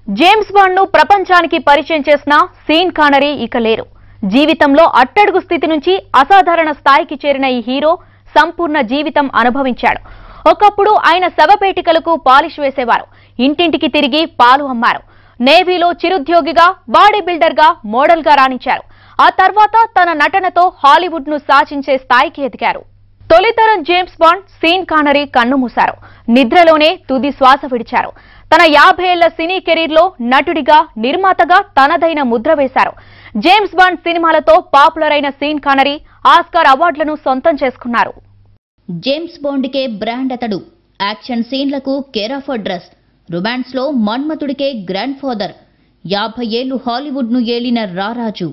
James bond ను ప్రపంచానికి పరిచయం చేసిన సీన్ కానరీ ఇక లేరు జీవితంలో అట్టడుగు స్థితి నుంచి అసాధారణ స్థాయికి చేరిన ఈ హీరో సంపూర్ణ జీవితం అనుభవించాడు ఒకప్పుడు ఆయన శవపేటికలకు పాలిష్ వేసేవారు ఇంటింటికి తిరిగి పాలు అమ్మారు నేవీలో చిరుద్యోగిగా బాడీ బిల్డర్ గా మోడల్ గా రాణించారు ఆ తర్వాత తన నటనతో హాలీవుడ్ ను శాసించే స్థాయికి ఎదిగారు తొలితరం జేమ్స్ బాండ్ సీన్ కానరీ కన్నుమూశారు నిద్రలోనే తుది శ్వాస విడిచారు తన యాభై ఏళ్ల సినీ కెరీర్ లో నటుడిగా నిర్మాతగా తనదైన ముద్ర వేశారు జేమ్స్ బాండ్ సినిమాలతో పాపులర్ అయిన సీన్ కానరీ ఆస్కార్ అవార్డులను సొంతం చేసుకున్నారు జేమ్స్ బాండ్కే బ్రాండ్ అతడు యాక్షన్ సీన్లకు కేర్ ఆఫ్ అడ్రస్ రొమాన్స్లో మన్మథుడికే గ్రాండ్ ఫాదర్ యాభై ఏళ్లు హాలీవుడ్ను ఏలిన రారాజు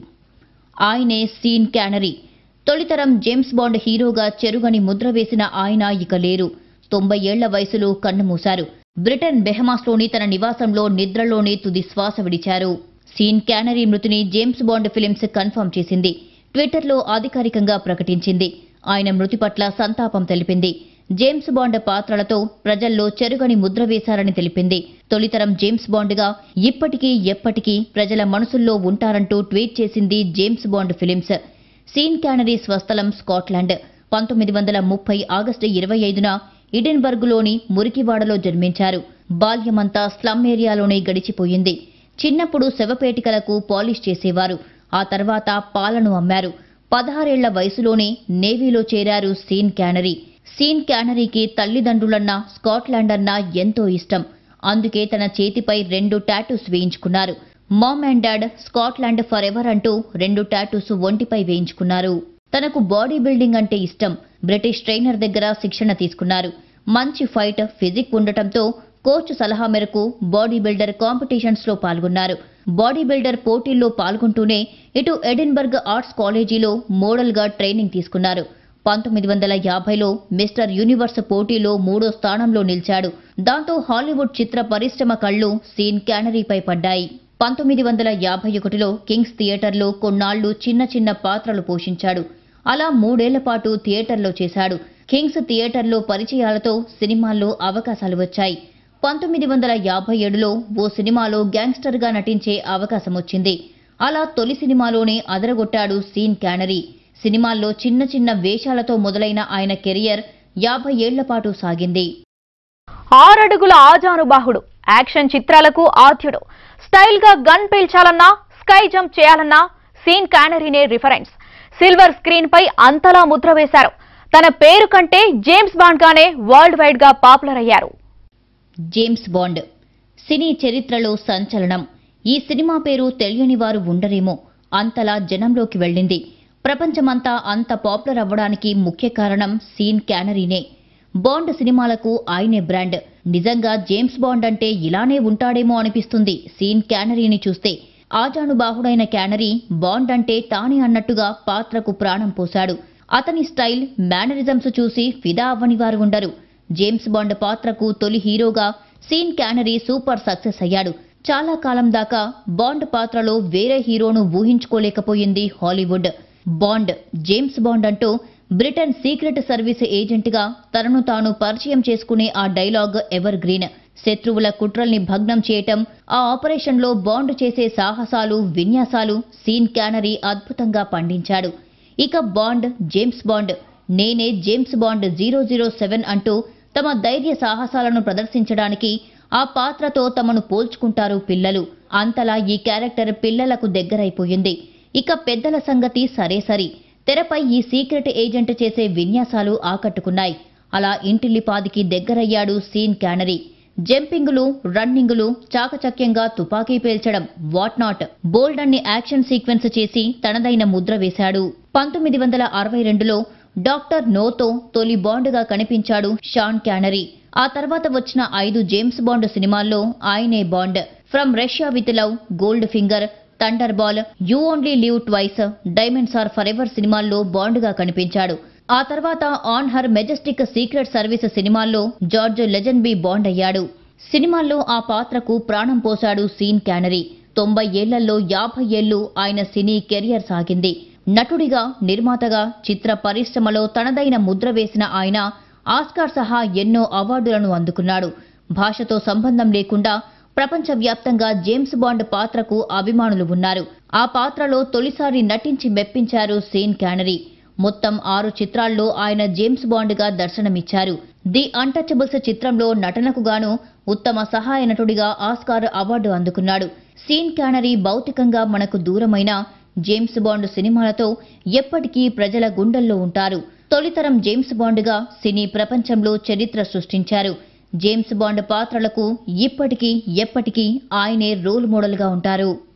ఆయనే సీన్ క్యానరీ తొలితరం జేమ్స్ బాండ్ హీరోగా చెరుగని ముద్ర వేసిన ఆయన ఇక లేరు తొంభై ఏళ్ల వయసులో కన్నుమూశారు బ్రిటన్ బెహమాస్లోని తన నివాసంలో నిద్రలోనే తుది శ్వాస విడిచారు సీన్ క్యానరీ మృతిని జేమ్స్ బాండ్ ఫిలిమ్స్ కన్ఫర్మ్ చేసింది ట్విట్టర్లో అధికారికంగా ప్రకటించింది ఆయన మృతి పట్ల సంతాపం తెలిపింది జేమ్స్ బాండ్ పాత్రలతో ప్రజల్లో చెరుగని ముద్ర వేశారని తెలిపింది తొలితరం జేమ్స్ బాండ్గా ఇప్పటికీ ఎప్పటికీ ప్రజల మనసుల్లో ఉంటారంటూ ట్వీట్ చేసింది James Bond films Sean Connery స్వస్థలం స్కాట్లాండ్ పంతొమ్మిది వందల ముప్పై ఆగస్టు ఇరవై ఐదున ఇడెన్బర్గ్లోని మురికివాడలో జన్మించారు బాల్యమంతా స్లమ్ ఏరియాలోనే గడిచిపోయింది చిన్నప్పుడు శవపేటికలకు పాలిష్ చేసేవారు ఆ తర్వాత పాలను అమ్మారు పదహారేళ్ల వయసులోనే నేవీలో చేరారు సీన్ క్యానరీ సీన్ క్యానరీకి తల్లిదండ్రులన్నా స్కాట్లాండ్ అన్నా ఎంతో ఇష్టం అందుకే తన చేతిపై రెండు టాటూస్ వేయించుకున్నారు mom and dad Scotland forever అంటూ రెండు టాటూస్ ఒంటిపై వేయించుకున్నారు తనకు బాడీ బిల్డింగ్ అంటే ఇష్టం బ్రిటిష్ ట్రైనర్ దగ్గర శిక్షణ తీసుకున్నారు మంచి ఫైట్ ఫిజిక్ ఉండటంతో కోచ్ సలహా మేరకు బాడీ బిల్డర్ కాంపిటీషన్స్ లో పాల్గొన్నారు బాడీ బిల్డర్ పోటీల్లో పాల్గొంటూనే ఇటు ఎడిన్బర్గ్ ఆర్ట్స్ కాలేజీలో మోడల్ గా ట్రైనింగ్ తీసుకున్నారు పంతొమ్మిది వందల యాభైలో మిస్టర్ యూనివర్స్ పోటీలో మూడో స్థానంలో నిలిచాడు దాంతో హాలీవుడ్ చిత్ర పరిశ్రమ కళ్ళు సీన్ క్యానరీపై పడ్డాయి పంతొమ్మిది వందల యాభై ఒకటిలో కింగ్స్ థియేటర్లో కొన్నాళ్లు చిన్న చిన్న పాత్రలు పోషించాడు అలా మూడేళ్ల పాటు థియేటర్లో చేశాడు కింగ్స్ థియేటర్లో పరిచయాలతో సినిమాల్లో అవకాశాలు వచ్చాయి పంతొమ్మిది వందల యాభై ఏడులో ఓ సినిమాలో గ్యాంగ్స్టర్గా నటించే అవకాశం వచ్చింది అలా తొలి సినిమాలోనే అదరగొట్టాడు సీన్ క్యానరీ సినిమాల్లో చిన్న చిన్న వేషాలతో మొదలైన ఆయన కెరియర్ యాభై ఏళ్ల పాటు సాగింది ఆరడుగుల ఆజానుబాహుడు యాక్షన్ చిత్రాలకు ఆద్యుడు స్టైల్ గా గన్ పేల్చాలన్నా స్కై జంప్ చేయాలన్నా సీన్ కానరీనే రిఫరెన్స్ సిల్వర్ స్క్రీన్ పై అంతలా ముద్ర వేశారు తన పేరు కంటే జేమ్స్ బాండ్ గానే వరల్డ్ వైడ్ గా పాపులర్ అయ్యారు జేమ్స్ బాండ్ సినీ చరిత్రలో సంచలనం ఈ సినిమా పేరు తెలియని వారు ఉండరేమో అంతలా జనంలోకి వెళ్ళింది ప్రపంచమంతా అంత పాపులర్ అవ్వడానికి ముఖ్య కారణం సీన్ క్యానరీనే బాండ్ సినిమాలకు ఆయనే బ్రాండ్ నిజంగా జేమ్స్ బాండ్ అంటే ఇలానే ఉంటాడేమో అనిపిస్తుంది సీన్ క్యానరీని చూస్తే ఆజానుబాహుడైన క్యానరీ బాండ్ అంటే తానే అన్నట్టుగా పాత్రకు ప్రాణం పోశాడు అతని స్టైల్ మేనరిజమ్స్ చూసి ఫిదా అవ్వని వారు ఉండరు జేమ్స్ బాండ్ పాత్రకు తొలి హీరోగా సీన్ క్యానరీ సూపర్ సక్సెస్ అయ్యాడు చాలా కాలం దాకా బాండ్ పాత్రలో వేరే హీరోను ఊహించుకోలేకపోయింది హాలీవుడ్ బాండ్ జేమ్స్ బాండ్ అంటూ బ్రిటన్ సీక్రెట్ సర్వీస్ ఏజెంట్గా తనను తాను పరిచయం చేసుకునే ఆ డైలాగ్ ఎవర్ గ్రీన్ శత్రువుల కుట్రల్ని భగ్నం చేయటం ఆ ఆపరేషన్లో బాండ్ చేసే సాహసాలు విన్యాసాలు సీన్ క్యానరీ అద్భుతంగా పండించాడు ఇక బాండ్ జేమ్స్ బాండ్ నేనే James Bond zero zero seven అంటూ తమ ధైర్య సాహసాలను ప్రదర్శించడానికి ఆ పాత్రతో తమను పోల్చుకుంటారు పిల్లలు అంతలా ఈ క్యారెక్టర్ పిల్లలకు దగ్గరైపోయింది ఇక పెద్దల సంగతి సరే సరి తెరపై ఈ సీక్రెట్ ఏజెంట్ చేసే విన్యాసాలు ఆకట్టుకున్నాయి అలా ఇంటిల్లిపాదికి దగ్గరయ్యాడు సీన్ క్యానరీ జంపింగులు రన్నింగులు చాకచక్యంగా తుపాకీ పేల్చడం వాట్ నాట్ బోల్డ్ అన్ని యాక్షన్ సీక్వెన్స్ చేసి తనదైన ముద్ర వేశాడు పంతొమ్మిది వందల అరవై రెండులో డాక్టర్ నోతో తొలి బాండ్గా కనిపించాడు షాన్ క్యానరీ ఆ తర్వాత వచ్చిన ఐదు జేమ్స్ బాండ్ సినిమాల్లో ఆయనే Bond from Russia with love Goldfinger Thunderball you only live twice diamonds are forever సినిమాల్లో బాండ్గా కనిపించాడు ఆ తర్వాత on her majestic secret service సినిమాల్లో జార్జ్ లెజన్ బి బాండ్ అయ్యాడు సినిమాల్లో ఆ పాత్రకు ప్రాణం పోశాడు సీన్ క్యానరీ తొంభై ఏళ్లలో యాభై ఏళ్లు ఆయన సినీ కెరియర్ సాగింది నటుడిగా నిర్మాతగా చిత్ర పరిశ్రమలో తనదైన ముద్ర వేసిన ఆయన ఆస్కార్ సహా ఎన్నో అవార్డులను అందుకున్నాడు భాషతో సంబంధం లేకుండా ప్రపంచవ్యాప్తంగా జేమ్స్ బాండ్ పాత్రకు అభిమానులు ఉన్నారు ఆ పాత్రలో తొలిసారి నటించి మెప్పించారు సీన్ క్యానరీ మొత్తం ఆరు చిత్రాల్లో ఆయన జేమ్స్ బాండ్గా దర్శనమిచ్చారు ది అన్టచబుల్స్ చిత్రంలో నటనకు గాను ఉత్తమ సహాయ నటుడిగా ఆస్కార్ అవార్డు అందుకున్నాడు సీన్ క్యానరీ భౌతికంగా మనకు దూరమైన జేమ్స్ బాండ్ సినిమాలతో ఎప్పటికీ ప్రజల గుండెల్లో ఉంటారు తొలితరం జేమ్స్ బాండ్గా సినీ ప్రపంచంలో చరిత్ర సృష్టించారు జేమ్స్ బాండ్ పాత్రలకు ఇప్పటికీ ఎప్పటికీ ఆయనే రోల్ మోడల్గా ఉంటారు